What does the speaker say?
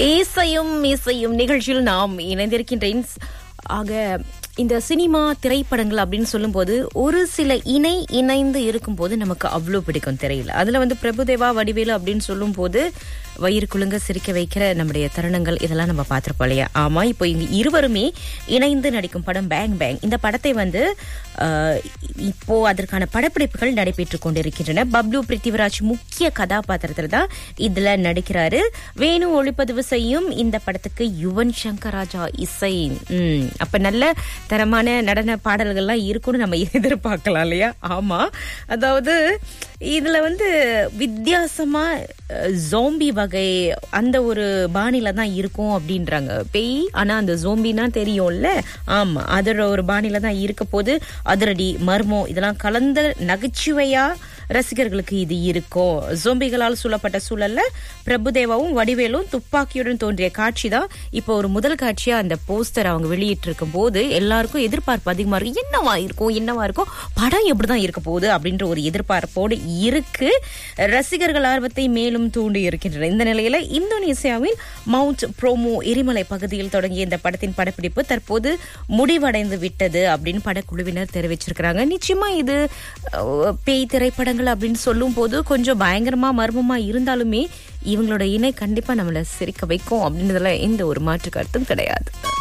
இசையும் இசையும் நிகழ்ச்சியில் நாம் இணைந்திருக்கின்றேன் ஆக இந்த சினிமா திரைப்படங்கள் அப்படின்னு சொல்லும்போது ஒரு சில இணை இணைந்து இருக்கும்போது நமக்கு அவ்வளோ பிடிக்கும் திரையில அதுல வந்து பிரபுதேவா வடிவேலு அப்படின்னு சொல்லும்போது வயிறு குலுங்க சிரிக்க வைக்கிற நம்முடைய தருணங்கள் இதெல்லாம் நம்ம பார்த்திருப்போம் இல்லையா ஆமா இப்போ இங்க இருவருமே இணைந்து நடிக்கும் படம் பேங் பேங் இந்த படத்தை வந்து ஆஹ், இப்போ அதற்கான படப்பிடிப்புகள் நடைபெற்று கொண்டிருக்கின்றன பப்ளு பிருத்திவிராஜ் முக்கிய கதாபாத்திரத்துல தான் இதுல நடிக்கிறாரு வேணு ஒளிப்பதிவு செய்யும் இந்த படத்துக்கு யுவன் சங்கர் ராஜா இசை உம் அப்ப நல்ல தரமான நடன பாடல்கள்லாம் இருக்கும்னு நம்ம எதிர்பார்க்கலாம் இல்லையா ஆமா அதாவது இதுல வந்து வித்தியாசமா ஜோம்பி வகை அந்த ஒரு பாணியில தான் இருக்கும் அப்படின்றாங்க பேய் ஆனா அந்த ஜோம்பினா தெரியும்ல ஆமா அதோட ஒரு பாணியில தான் இருக்க போது அதிரடி மர்மம் இதெல்லாம் கலந்த நகைச்சுவையா ரசிகர்களுக்கு இது இருக்கும் ஜோம்பிகளால் சூழப்பட்ட சூழல்ல பிரபுதேவாவும் வடிவேலும் துப்பாக்கியுடன் தோன்றிய காட்சி தான் இப்போ ஒரு முதல் காட்சியா அந்த போஸ்டர் அவங்க வெளியிட்டு இருக்கும் போது எல்லாருக்கும் எதிர்பார்ப்பு அதிகமா இருக்கு என்னவா இருக்கும் என்னவா இருக்கும் படம் எப்படிதான் இருக்க போகுது அப்படின்ற ஒரு எதிர்பார்ப்போடு இருக்கு ரசிகர்கள் ஆர்வத்தை மேலும் தூண்டி இருக்கின்றன இந்த நிலையில இந்தோனேசியாவின் மவுண்ட் ப்ரோமோ எரிமலை பகுதியில் தொடங்கிய இந்த படத்தின் படப்பிடிப்பு தற்போது முடிவடைந்து விட்டது அப்படின்னு படக்குழுவினர் தெரிவிச்சிருக்கிறாங்க நிச்சயமா இது அஹ், பேய் திரைப்படங்கள் அப்படின்னு சொல்லும் போது கொஞ்சம் பயங்கரமா மர்மமா இருந்தாலுமே இவங்களோட இணை கண்டிப்பா நம்மள சிரிக்க வைக்கும் அப்படின்றதுல எந்த ஒரு மாற்று கருத்தும் கிடையாது